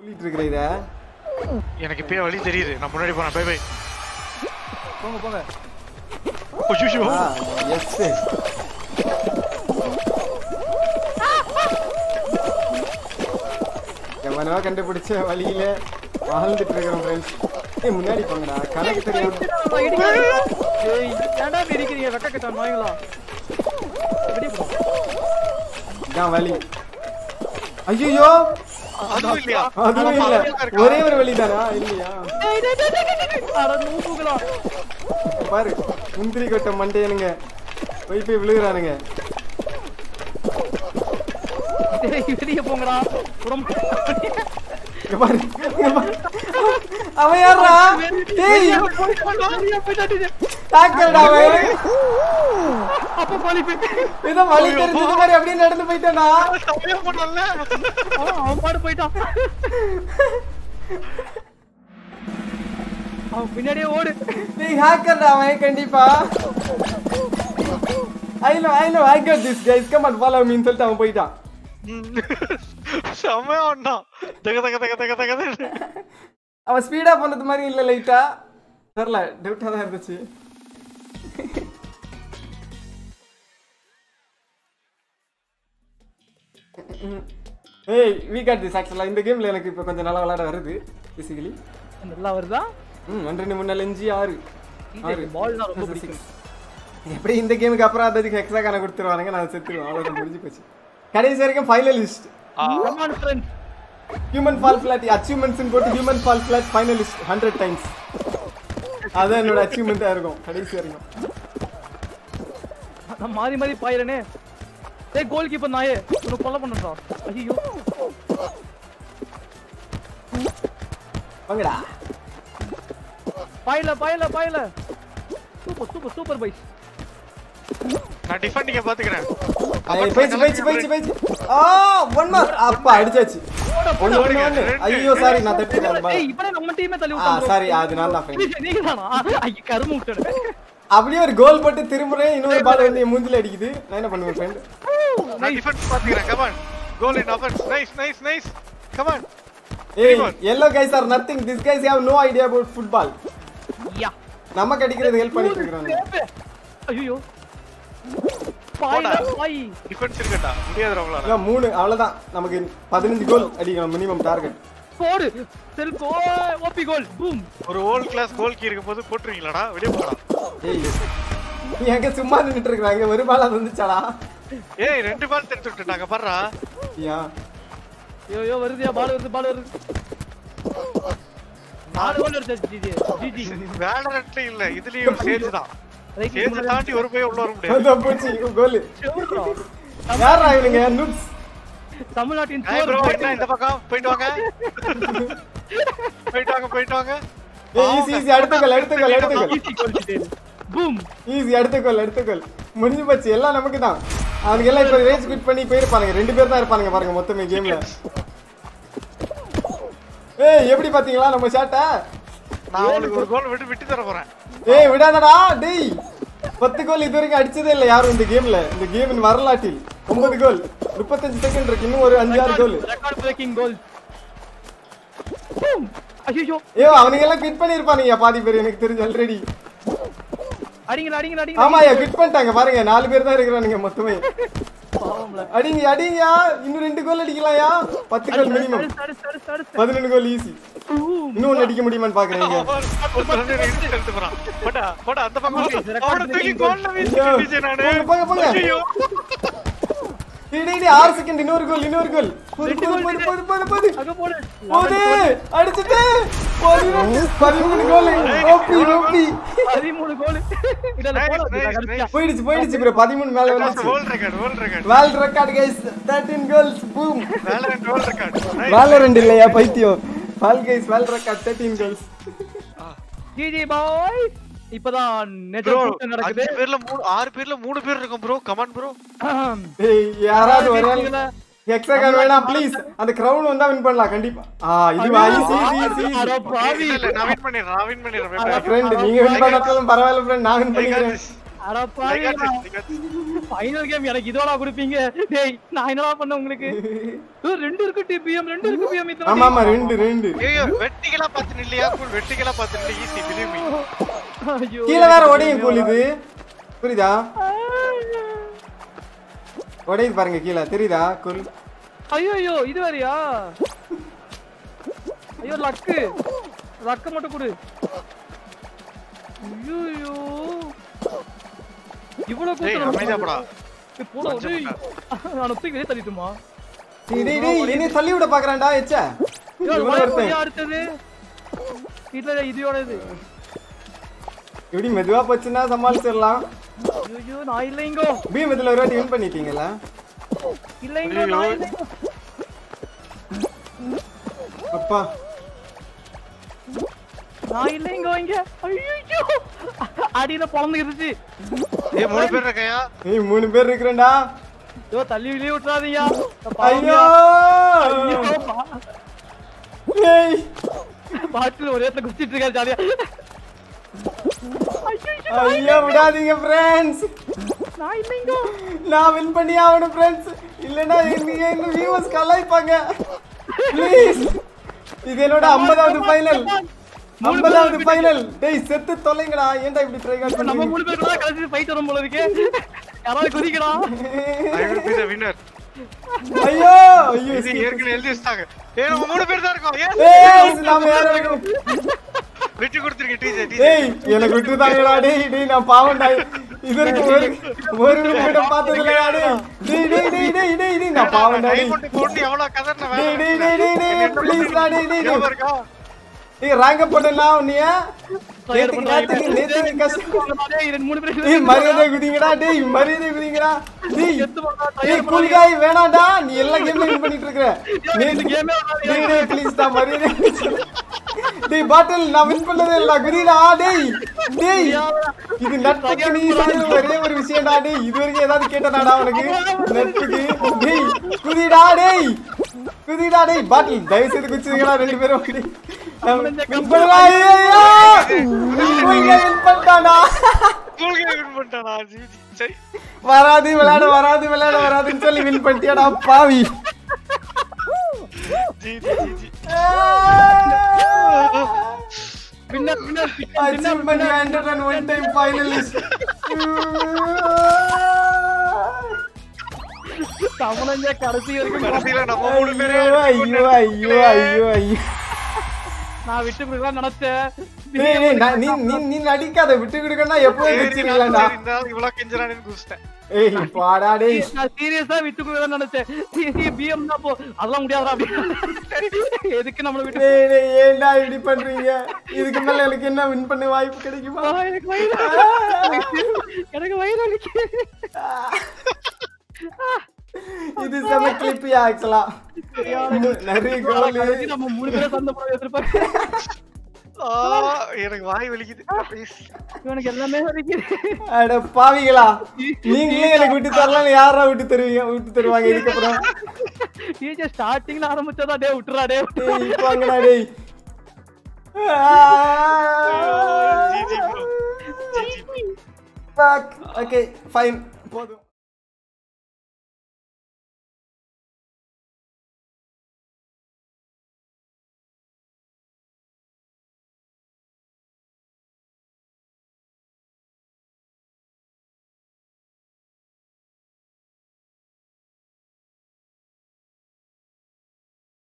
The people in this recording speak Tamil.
சொல்லிட்டு இருக்கிற இத எனக்கு இப்பயே வழி தெரியுது நான் முன்னாடி போறேன் பை பை போங்க போங்க ஐயோ எஸ் எவனோ கண்டுபிடிச்ச வழியில வாழ்ந்துட்டு இருக்கிறோம் ஃப்ரெண்ட்ஸ் ஏய் முன்னாடி போங்கடா கணக்கு தெரியாம ஏய் ஏன்டா இப்படி இருக்கிறீங்க வெக்க கட்டான் வாங்களா எப்படி போ இதான் வழி ஐயோ அதுவும் இல்லையா அதுவும் இல்ல ஒரே ஒரு வழிதானா இல்லையா டேய் டேய் டேய் டேய், டேய் அட நூபுகளா பாரு முந்திரி கொட்டை மண்டையனுங்க போய் போய் விழுகுறானுங்க டேய் வெளிய போங்கடா உடம்பு இங்க பாரு இங்க பாரு. அவன் யாரா டேய் வெளிய போயிட்டாடி தாக்கல்டா அவன் அப்ப பாலி போயிட்டு ஏதோ வழி தெரிஞ்சது மாதிரி அப்படியே நடந்து போயிட்டானா தப்பே பண்ணல அவன் அவன் பாடு போயிட்டான் அவன் பின்னாடியே ஓடு டேய் ஹேக்கர்டா அவன் கண்டிப்பா I know I know I cut this guys come and follow மீன்னு சொல்லிட்டு அவன் போயிட்டான் செம்மையா ஒண்ணா தக தக தக தக தக அவன் ஸ்பீடா போனது மாதிரி இல்ல லைட்டா தெரியல டவுட்டா தான் இருந்துச்சு ஏய் வி காட் திஸ் ஆக்சுவலா இந்த கேம்ல எனக்கு இப்போ கொஞ்சம் நல்லா விளையாட வருது பேசிக்கலி நல்லா வருதா ம் ஒன்று ரெண்டு மூணு நாலு அஞ்சு ஆறு ஆறு பால் தான் ரொம்ப பிடிக்கும் எப்படி இந்த கேமுக்கு அப்புறம் அதுக்கு எக்ஸ்ட்ரா கணக்கு கொடுத்துருவானுங்க நான் செத்துருவேன் அவ்வளோதான் முடிஞ்சு போச்சு கடைசி வரைக்கும் finalist Come on, friends. Human fall flat achievements போட்டு human fall flat finalist hundred times அதான் என்னோட அச்சீவ்மெண்ட்டாக இருக்கும் கடைசி வரைக்கும் நான் மாறி மாறி பாயிரனே டேய் கோல் கீப்பர் நாயே உன்னை கொலை பண்ணுறா ஐயோ வாங்கடா பாயில பாயில பாயில சூப்பர் சூப்பர் சூப்பர் பைஸ் நான் டிஃபெண்டிங்க பாத்துக்கிறேன் ஐய், போயிடுச்சு போயிடுச்சு போயிடுச்சு போயிடுச்சு ஆ ஒன் மார் அப்பா அடிச்சாச்சு ஒன்று ஒன்று ஒன்று ஐயோ சாரி நான் தட்டிட்டேன் பால் ஏய் இப்பனே நம்ம டீமே தள்ளி ஆ விட்டான் சாரி அது நான் தான் friend. நீங்க தானா ஐய கரும விட்டுடு அப்படியே ஒரு கோல் போட்டு திரும்புறேன் இன்னொரு பால் வந்து என் மூஞ்சில அடிக்குது நான் என்ன பண்ணுவேன் ஃப்ரெண்ட் நான் டிஃபென்ஸ் பாத்துக்கிறேன் come on goal in offence nice nice nice come on ஏய் yellow guys are nothing this guys have no idea about football yeah நமக்கு அடிக்கிறது ஹெல்ப் பண்ணிட்டு இருக்கிறாங்க ஐயோ பாயில பாய் டிஃபென்ஸ் இருக்கட்டா முடியாது உங்களால இல்ல மூணு அவ்வளவுதான் நமக்கு பதினஞ்சு கோல் அடிக்கணும் மினிமம் டார்கெட் போடு செல் கோ ஓபி கோல் பூம் ஒரு ஓல்ட் கிளாஸ் கோல் கீ இருக்கும் போது போட்டுருவீங்களாடா வெளியே போடா ஏய் நீ எங்க சும்மா நின்னுட்டு இருக்காங்க ஒரு பால் அது வந்துச்சாடா ஏய் ரெண்டு பால் தெரிஞ்சு விட்டுட்டாங்க பாருடா யா ஐயோ ஐயோ வருதுயா பால் வருது பால் வருது நாலு கோல் வருது ஜிஜி ஜிஜி வேலரட்ல இல்ல இதுலயும் சேஜ் தான் ரைட் சேஜ் தாண்டி ஒரு போய் உள்ள வர முடியாது அதான் போச்சு கோல் யாரா இவனுங்க நுட்ஸ் தமிழ்நாட்டின் ஏய் ப்ரோ சோறு என்ன இந்த பக்கம் போயிட்டு வாங்க போயிட்டு வாங்க போயிட்டு வாங்க ஏய் ஈஸி ஈஸி அடுத்த கோல் அடுத்த கோல் அடுத்த கோல் ஈஸி கோல் டீடைல் பூம் ஈஸி அடுத்த கோல் அடுத்த கோல் முடிஞ்சு போச்சு எல்லாம் நமக்கு தான் அவனுக்கு எல்லாம் இப்போ ரேஞ்ச் குவிட் பண்ணி போயிருப்பானுங்க ரெண்டு பேர் தான் இருப்பானுங்க பாருங்க மொத்தமே கேம்ல ஏய் எப்படி பாத்தீங்களா நம்ம ஷாட்டை நான் உங்களுக்கு ஒரு கோல் விட்டு விட்டு தர போறேன் ஏய் விடாதடா டேய் பத்து கோல் இது வரைக்கும் அடிச்சதே இல்லை யாரும் இந்த கேம்ல இந்த கேமின் வரலாற்றில் ஒன்பது கோல் முப்பத்தஞ்சு செகண்ட் இருக்கு இன்னும் ஒரு அஞ்சு ஆறு goal record breaking goal boom ஐயோ ஏய் அவனுங்க எல்லாம் குவிட் பண்ணிருப்பானுங்க பாதி பேர் எனக்கு தெரிஞ்சு ஆல்ரெடி அடிங்க அடிங்க அடிங்க ஆமாயா குவிட் பண்ணிட்டாங்க பாருங்க நாலு பேர் தான் இருக்கிறானுங்க மொத்தமே பாவம்ல அடிங்க அடிங்கயா இன்னும் ரெண்டு கோல் அடிக்கலாம்யா பத்து கோல் மினிமம் சரி சரி சரி சரி பதினொன்று கோல் ஈஸி பூம் இன்னும் ஒன்று அடிக்க முடியுமான்னு பாக்குறீங்க ஒரு தடவை இடிச்சு எடுத்து போறான் போடா போடா அந்த பக்கம் Okay, போ. record அவனை தூக்கி breaking கோல்ல வீசிட்டு இருந்துச்சு நானு போங்க, போங்க, போங்க. ஐயோ. டேய், டேய், டேய், ஆறு செகண்ட் இன்னொரு கோல் இன்னொரு கோல் போது ரெண்டு போது goal போது போது போது போது அங்க போடு போது அடிச்சிட்டு பதினொன்று பதிமூணு கோல் ஓபி ஓபி பதிமூணு கோல் இதெல்லாம் Nice, போட nice, கடைசியா போயிடுச்சு போயிடுச்சு ப்ரோ பதிமூணு மேல வந்துச்சு World record, world record. World record guys 13 goals boom Valorant world record. Nice. Valorant இல்லையா பைத்தியம் wall guys world record 13 goals GG bye இப்பதான் நெஜ Bro, கூட்டம் நடக்குது அஞ்சு பேர்ல மூணு ஆறு பேர்ல மூணு பேர் இருக்கும் ப்ரோ கமான் ப்ரோ ஏய் யாராவது ஒரு ஆள் பேசுறீங்களா? எக்ஸ்ட்ரா வேணாம் ப்ளீஸ் அந்த கிரவுண்ட் வந்தா வின் பண்ணலாம் கண்டிப்பா ஆ இது ஈஸி ஈஸி அட பாவி இல்ல நான் வின் பண்ணிடுறேன் நான் வின் பண்ணிடுறேன் ஃப்ரெண்ட் நீங்க வின் பண்ணாலும் பரவாயில்ல ஃப்ரெண்ட் நான் வின் I got பண்ணிக்கிறேன் this. அட I got பாவிங்களா it, I got it. Final game எனக்கு இதோட கொடுப்பீங்க டேய் நான் என்னடா பண்ண உங்களுக்கு ஏய், ரெண்டு இருக்கு டிபிஎம் ரெண்டு இருக்கு பிஎம் இந்த ஆமா ஆமா ரெண்டு ரெண்டு ஐயோ வெட்டிகளா பார்த்து நில்லையா கூல் வெட்டிகளா பார்த்து நில்லை ஈஸி பிலீவ் மீ ஐயோ கீழே வேற உடையும் கூல் இது புரியுதா உடையுது பாருங்க கீழே தெரியுதா கூல் ஐயோ ஐயோ இது வேறயா ஐயோ லக்கு லக்க மட்டும் கொடு ஐயோ ஐயோ இவ்வளவு டேய் கூட்டம் அமைதியா போடா ஏய், போடா டேய் நான் தூக்கி வெளியே தள்ளிட்டுமா டேய் டேய், டேய் இனி தள்ளி விட பாக்குறான்டா எச்ச இவன ஒருத்தன் அடுத்தது இதுல இதோட இது இப்படி மெதுவா போச்சுன்னா சமாளிச்சிடலாம் ஐயோ நான் இல்லைங்கோ பீம் இதுல ஒரு வாட்டி வின் பண்ணிட்டீங்களா இல்லைங்கோ நான் இல்லைங்கோ அப்பா நான் இல்லைங்கோ இங்க ஐயோ அடியில பொழந்துக்கிருச்சு ஏய் மூணு பேர் இருக்கையா ஏய் மூணு பேர் இருக்கிறேன்டா ஐயோ தள்ளி வெளியே விட்டுறாதீங்க ஐயோ ஏய் பாட்டில் ஒரே இடத்துல குச்சிட்டு இருக்காரு ஜாலியா ஐயோ ஐயோ விடாதீங்க ஃப்ரெண்ட்ஸ் நான் இல்லைங்கோ நான் வின் பண்ணி ஆகணும் ஃப்ரெண்ட்ஸ் இல்லைன்னா நீங்க என்ன வியூவர்ஸ் கலாய்ப்பாங்க ப்ளீஸ் இது என்னோட ஐம்பதாவது ஃபைனல் ஐம்பதாவது ஃபைனல் டேய் செத்து தொலைங்கடா ஏன்டா இப்படி ட்ரை கார்ட் நம்ம பண்ணுறீங்க மூணு பேருக்கு தான் கடைசி ஃபைட் வரும் போல இருக்கு யாராவது குதிக்கடா I will be the winner ஐயோ ஐயோ இது ஏற்கனவே எழுதி வச்சிட்டாங்க ஏய் நம்ம மூணு பேர் தான் இருக்கோம் ஏய் நாம யாரும் விட்டு கொடுத்துருங்க டிஜே டேய் எனக்கு விட்டுதாங்கடா டேய் டேய் நான் பாவம்டா இது வரைக்கும் ஒரு ஒரு கூட பார்த்தது இல்லையா டேய் டேய் டேய் டேய் டேய் டேய் டேய் நான் பாவம்டா டேய் டைமண்ட் போட்டு எவ்வளவு கதர்ன டேய் டேய் டேய் டேய் டேய் ப்ளீஸ் டா டேய் டேய் டேய் இருக்கா டேய் ரேங்க போடலாம் உன்னைய நேத்து நேத்து நீ நேத்து நீ கஷ்டம் ரெண்டு மூணு பேர் டேய் மரியாதை குதிங்கடா டேய் மரியாதை குதிங்கடா டேய் செத்து போடா, டேய் கூலிகாய் வேணாம்டா நீ எல்லா கேம்லயும் வின் பண்ணிட்டு இருக்கற நேத்து game ஏ விளையாடாதீங்க. டேய் டேய் ப்ளீஸ் டா மரியாதை டேய் பாட்டில் நான் வின் பண்ணதே இல்ல குதிடா டேய் டேய் இது நட்புக்கு நீ செய்யற ஒரே ஒரு விஷயம்டா டேய் இது வரைக்கும் ஏதாவது கேட்டனாடா உனக்கு நட்புக்கு டேய் குதிடா டேய் குதிடா டேய் பாட்டில் தயவு செய்து குச்சிங்கடா ரெண்டு பேரும் டேய். நான் win பண்ணலாம். ஐயையோ! கூலிகாய் win பண்ணிட்டான்டா. கூல்கே வின் பண்ணிட்டானா ஜி ஜி சரி வராது விளையாட வராது விளையாட வராதுன்னு சொல்லி வின் பண்ணிட்டியாடா பாவி G G G G winner, winner, Achievement granted and one time finalist. தமிழஞ்ச கடைசி வரைக்கும் கடைசியில நம்ம மூணு பேரே ஐயோ ஐயோ ஐயோ ஐயோ நான் விட்டு கொடுக்கலாம் நினைச்சேன் டேய், டேய், நான் நீ நீ நீ நடிக்காத விட்டு கொடுக்கணும்னா எப்போ வச்சிருக்கலாம்டா இவ்வளவு கெஞ்சறானு குதிச்சிட்டேன் ஏய் பாடா டேய் நான் சீரியஸா விட்டு கொடுக்கலாம் நினைச்சேன் பிஎம் தான் போ அதெல்லாம் முடியாதா அப்படி எதுக்கு நம்மள விட்டு டேய் டேய் ஏன்டா இப்படி பண்றீங்க இதுக்கு மேல எனக்கு என்ன வின் பண்ண வாய்ப்பு கிடைக்குமா ஆ, எனக்கு வயிறு எனக்கு வயிறு வலிக்குது இது செம கிளிப்பியா ஆக்சுவலா நிறைய கோல் கடைசி நம்ம மூணு பேரும் சண்டை போட எதிர்பார்க்க ஆ, எனக்கு வாய் வலிக்குது ப்ளீஸ் இவனுக்கு எல்லாமே வலிக்குது அட பாவிகளா நீங்களே எனக்கு விட்டு தரலாம் யாரா விட்டு தருவீங்க விட்டு தருவாங்க இதுக்கப்புறம் டீச்சர் ஸ்டார்டிங்ல ஆரம்பிச்சதா டே விட்டுறா டே டேய் இப்போ வாங்கடா டேய் G G bro G G Fuck. Okay, fine. போதும்